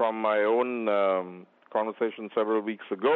from my own um, conversation several weeks ago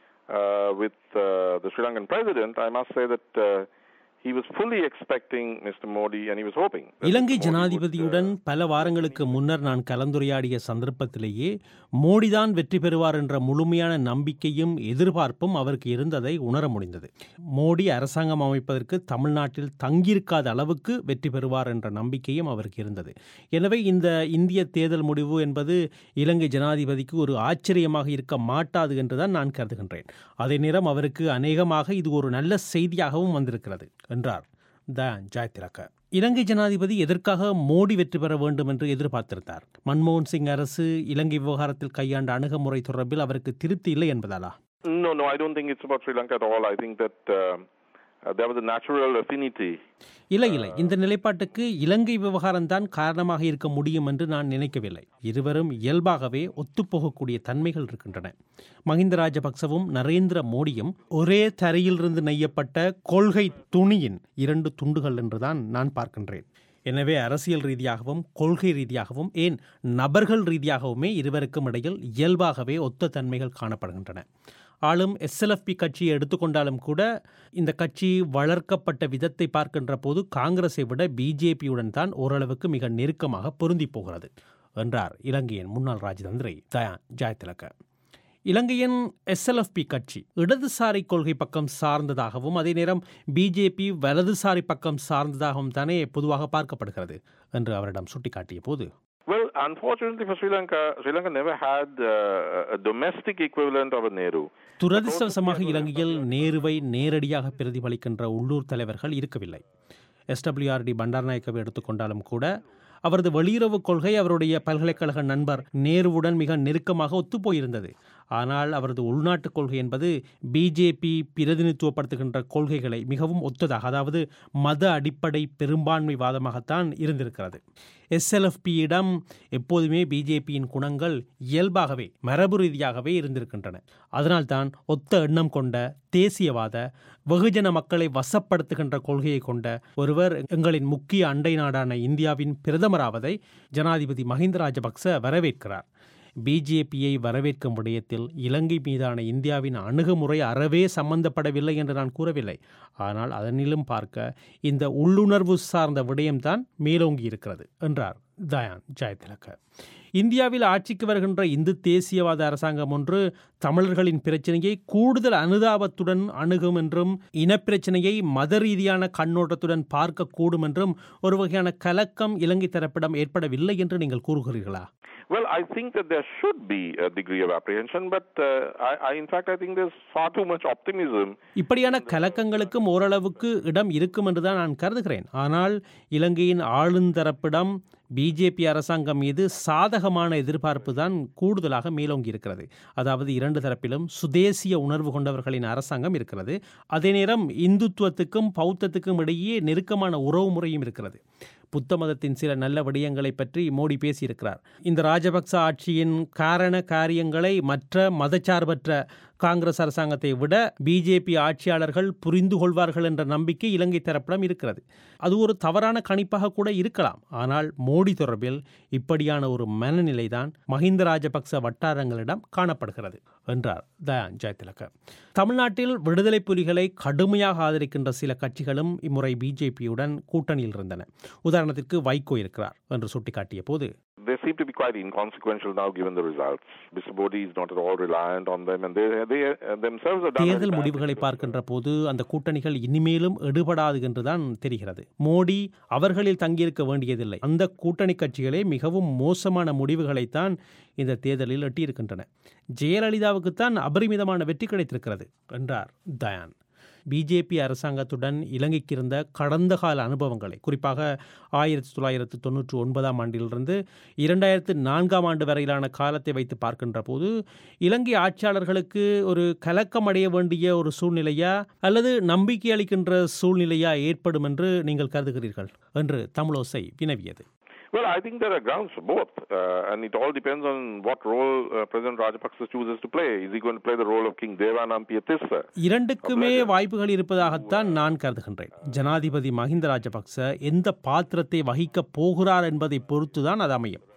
uh, with uh, the Sri Lankan president, I must say that uh, he was fully expecting Mr. Modi and he was hoping. that Ilangai Mr. Modi would, ஜனாதிபதியுடன் uh, பல வாரங்களுக்கு முன்னர் நான் கலந்துரையாடிய சந்தர்ப்பத்திலேயே மோடிதான் வெற்றி பெறுவார் என்ற முழுமையான நம்பிக்கையும் எதிர்பார்ப்பும் அவருக்கு இருந்ததை உணர முடிந்தது மோடி அரசாங்கம் அமைப்பதற்கு தமிழ்நாட்டில் தங்கியிருக்காத அளவுக்கு வெற்றி பெறுவார் என்ற நம்பிக்கையும் அவருக்கு இருந்தது எனவே இந்த இந்திய தேர்தல் முடிவு என்பது இலங்கை ஜனாதிபதிக்கு ஒரு ஆச்சரியமாக இருக்க மாட்டாது என்றுதான் நான் கருதுகின்றேன் அதே நேரம் அவருக்கு அநேகமாக இது ஒரு நல்ல செய்தியாகவும் வந்திருக்கிறது என்றார் த ஜாய்திலக்க இலங்கை ஜனாதிபதி எதற்காக மோடி வெற்றி பெற வேண்டும் என்று எதிர்பார்த்திருந்தார் மன்மோகன் சிங் அரசு இலங்கை விவகாரத்தில் கையாண்ட அணுகுமுறை தொடர்பில் அவருக்கு திருப்தி இல்லை என்பதாலா No, no, I don't think it's about Sri Lanka at all. I think that uh, uh, there was a natural affinity. இல்லை இல்லை இந்த நிலைப்பாட்டுக்கு இலங்கை விவகாரம்தான் காரணமாக இருக்க முடியும் என்று நான் நினைக்கவில்லை இருவரும் இயல்பாகவே ஒத்துப்போகக்கூடிய தன்மைகள் இருக்கின்றன மஹிந்த ராஜபக்சவும் நரேந்திர மோடியும் ஒரே தரையிலிருந்து நெய்யப்பட்ட கொள்கை துணியின் இரண்டு துண்டுகள் என்றுதான் நான் பார்க்கின்றேன் எனவே அரசியல் ரீதியாகவும் கொள்கை ரீதியாகவும் ஏன் நபர்கள் ரீதியாகவுமே இருவருக்கும் இடையில் இயல்பாகவே ஒத்த தன்மைகள் காணப்படுகின்றன ஆளும் எஸ்எல்எஃப்பி கட்சியை எடுத்துக்கொண்டாலும் கூட இந்த கட்சி வளர்க்கப்பட்ட விதத்தை பார்க்கின்ற போது காங்கிரஸை விட பிஜேபியுடன் தான் ஓரளவுக்கு மிக நெருக்கமாக பொருந்தி போகிறது என்றார் இலங்கையின் முன்னாள் ராஜதந்திரி தயா ஜாயதிலக இலங்கையின் எஸ்எல்எஃப்பி கட்சி இடதுசாரி கொள்கை பக்கம் சார்ந்ததாகவும் அதே நேரம் பிஜேபி வலதுசாரி பக்கம் சார்ந்ததாகவும் தானே பொதுவாக பார்க்கப்படுகிறது என்று அவரிடம் சுட்டிக்காட்டிய போது Well, unfortunately for Sri Lanka, Sri Lanka never had uh, a domestic equivalent of a Nehru. துரதிர்ஷ்டவசமாக இலங்கையில் நேருவை நேரடியாக பிரதிபலிக்கின்ற உள்ளூர் தலைவர்கள் இருக்கவில்லை எஸ்டபிள்யூஆர்டி பண்டாரநாயக்கவை எடுத்துக்கொண்டாலும் கூட அவரது வெளியுறவு கொள்கை அவருடைய பல்கலைக்கழக நண்பர் நேருவுடன் மிக நெருக்கமாக ஒத்துப்போயிருந்தது ஆனால் அவரது உள்நாட்டு கொள்கை என்பது பிஜேபி பிரதிநிதித்துவப்படுத்துகின்ற கொள்கைகளை மிகவும் ஒத்ததாக அதாவது மத அடிப்படை பெரும்பான்மைவாதமாகத்தான் இருந்திருக்கிறது எஸ்எல்எஃபியிடம் எப்போதுமே பிஜேபியின் குணங்கள் இயல்பாகவே மரபு ரீதியாகவே இருந்திருக்கின்றன அதனால்தான் ஒத்த எண்ணம் கொண்ட தேசியவாத வெகுஜன மக்களை வசப்படுத்துகின்ற கொள்கையை கொண்ட ஒருவர் எங்களின் முக்கிய அண்டை நாடான இந்தியாவின் பிரதமராவதை ஜனாதிபதி மஹிந்த ராஜபக்ச வரவேற்கிறார் பிஜேபியை வரவேற்கும் விடயத்தில் இலங்கை மீதான இந்தியாவின் அணுகுமுறை அறவே சம்பந்தப்படவில்லை என்று நான் கூறவில்லை ஆனால் அதனிலும் பார்க்க இந்த உள்ளுணர்வு சார்ந்த விடயம்தான் மேலோங்கி இருக்கிறது என்றார் தயான் ஜெயதிலக இந்தியாவில் ஆட்சிக்கு வருகின்ற இந்து தேசியவாத அரசாங்கம் ஒன்று தமிழர்களின் பிரச்சனையை கூடுதல் அனுதாபத்துடன் அணுகும் என்றும் இனப்பிரச்சனையை மத ரீதியான கண்ணோட்டத்துடன் பார்க்கக்கூடும் என்றும் ஒரு வகையான கலக்கம் இலங்கை தரப்பிடம் ஏற்படவில்லை என்று நீங்கள் கூறுகிறீர்களா Well, I think that there should be a degree of apprehension, but uh, I, I, in fact, I think there's far too much optimism. இப்படியான கலக்கங்களுக்கும் ஓரளவுக்கு இடம் இருக்கும் என்றுதான் நான் கருதுகிறேன் ஆனால் இலங்கையின் ஆளுந்தரப்பிடம் பிஜேபி அரசாங்கம் மீது சாதகமான எதிர்பார்ப்பு தான் கூடுதலாக மேலோங்கி இருக்கிறது அதாவது இரண்டு தரப்பிலும் சுதேசிய உணர்வு கொண்டவர்களின் அரசாங்கம் இருக்கிறது அதே நேரம் இந்துத்துவத்துக்கும் பௌத்தத்துக்கும் இடையே நெருக்கமான உறவு முறையும் இருக்கிறது புத்த மதத்தின் சில நல்ல விடயங்களை பற்றி மோடி பேசியிருக்கிறார் இந்த ராஜபக்ச ஆட்சியின் காரண காரியங்களை மற்ற மதச்சார்பற்ற காங்கிரஸ் அரசாங்கத்தை விட பிஜேபி ஆட்சியாளர்கள் புரிந்து கொள்வார்கள் என்ற நம்பிக்கை இலங்கை தரப்பிடம் இருக்கிறது அது ஒரு தவறான கணிப்பாக கூட இருக்கலாம் ஆனால் மோடி தொடர்பில் இப்படியான ஒரு மனநிலைதான் மஹிந்த ராஜபக்ச வட்டாரங்களிடம் காணப்படுகிறது என்றார் தயான் ஜெயதிலக தமிழ்நாட்டில் விடுதலை புலிகளை கடுமையாக ஆதரிக்கின்ற சில கட்சிகளும் இம்முறை பிஜேபியுடன் கூட்டணியில் இருந்தன உதாரணத்திற்கு வைகோ இருக்கிறார் என்று சுட்டிக்காட்டிய போது They seem to be quite inconsequential now given the results. Mr. Modi is not at all reliant on them, and they, they uh, themselves have done very தேர்தல் badly முடிவுகளை because of பார்க்கின்ற போது அந்த கூட்டணிகள் இனிமேலும் எடுபடாது என்றுதான் தெரிகிறது மோடி அவர்களில் தங்கியிருக்க வேண்டியதில்லை அந்த கூட்டணி கட்சிகளே மிகவும் மோசமான முடிவுகளைத்தான் இந்த தேர்தலில் எட்டியிருக்கின்றன ஜெயலலிதாவுக்குத்தான் அபரிமிதமான வெற்றி கிடைத்திருக்கிறது என்றார் தயான் பிஜேபி அரசாங்கத்துடன் இலங்கைக்கு இருந்த கடந்த கால அனுபவங்களை குறிப்பாக ஆயிரத்தி தொள்ளாயிரத்து தொண்ணூற்றி ஒன்பதாம் ஆண்டிலிருந்து இரண்டாயிரத்து நான்காம் ஆண்டு வரையிலான காலத்தை வைத்து பார்க்கின்ற போது இலங்கை ஆட்சியாளர்களுக்கு ஒரு கலக்கம் அடைய வேண்டிய ஒரு சூழ்நிலையா அல்லது நம்பிக்கை அளிக்கின்ற சூழ்நிலையா ஏற்படும் என்று நீங்கள் கருதுகிறீர்கள் என்று தமிழோசை வினவியது Well, I think there are grounds for both, uh, and it all depends on what role uh, President Rajapaksa chooses to play. Is he going to play the role of King Devanampiyathissa? இரண்டுக்குமே வாய்ப்புகள் இருப்பதாகத்தான் நான் கருதுகின்றேன் ஜனாதிபதி மஹிந்த ராஜபக்ச எந்த பாத்திரத்தை வகிக்கப் போகிறார் என்பதை பொறுத்துதான் அது அமையும்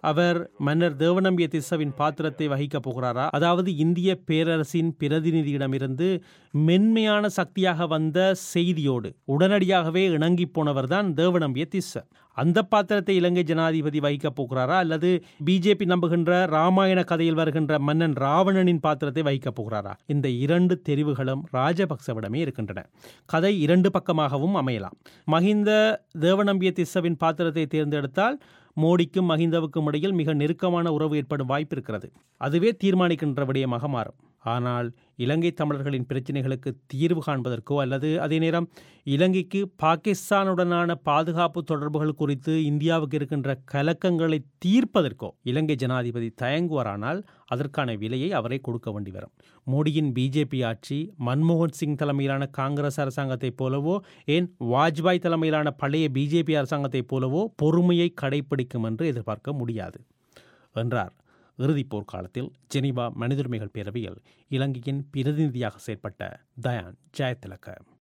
அவர் மன்னர் தேவநம்பிய திஸ்ஸவின் பாத்திரத்தை வகிக்கப் போகிறாரா அதாவது இந்திய பேரரசின் பிரதிநிதியிடமிருந்து மென்மையான சக்தியாக வந்த செய்தியோடு உடனடியாகவே இணங்கி போனவர்தான் தேவநம்பிய திஸ்ஸ அந்த பாத்திரத்தை இலங்கை ஜனாதிபதி வகிக்கப் போகிறாரா அல்லது பிஜேபி நம்புகின்ற ராமாயண கதையில் வருகின்ற மன்னன் ராவணனின் பாத்திரத்தை வகிக்கப் போகிறாரா இந்த இரண்டு தெரிவுகளும் ராஜபக்சவிடமே இருக்கின்றன கதை இரண்டு பக்கமாகவும் அமையலாம் மஹிந்த தேவநம்பிய திஸ்ஸவின் பாத்திரத்தை தேர்ந்தெடுத்தால் மோடிக்கும் மஹிந்தவுக்கும் இடையில் மிக நெருக்கமான உறவு ஏற்படும் வாய்ப்பு இருக்கிறது அதுவே தீர்மானிக்கின்ற விடயமாக மாறும் ஆனால் இலங்கை தமிழர்களின் பிரச்சனைகளுக்கு தீர்வு காண்பதற்கோ அல்லது அதே நேரம் இலங்கைக்கு பாகிஸ்தானுடனான பாதுகாப்பு தொடர்புகள் குறித்து இந்தியாவுக்கு இருக்கின்ற கலக்கங்களை தீர்ப்பதற்கோ இலங்கை ஜனாதிபதி தயங்குவாரானால் அதற்கான விலையை அவரை கொடுக்க வேண்டி வரும் மோடியின் பிஜேபி ஆட்சி மன்மோகன் சிங் தலைமையிலான காங்கிரஸ் அரசாங்கத்தைப் போலவோ ஏன் வாஜ்பாய் தலைமையிலான பழைய பிஜேபி அரசாங்கத்தைப் போலவோ பொறுமையை கடைபிடிக்கும் என்று எதிர்பார்க்க முடியாது என்றார் இறுதிப் போர்க்காலத்தில் ஜெனீவா மனிதுரிமைகள் பேரவையில் இலங்கையின் பிரதிநிதியாக செயற்பட்ட தயான் ஜெயதிலக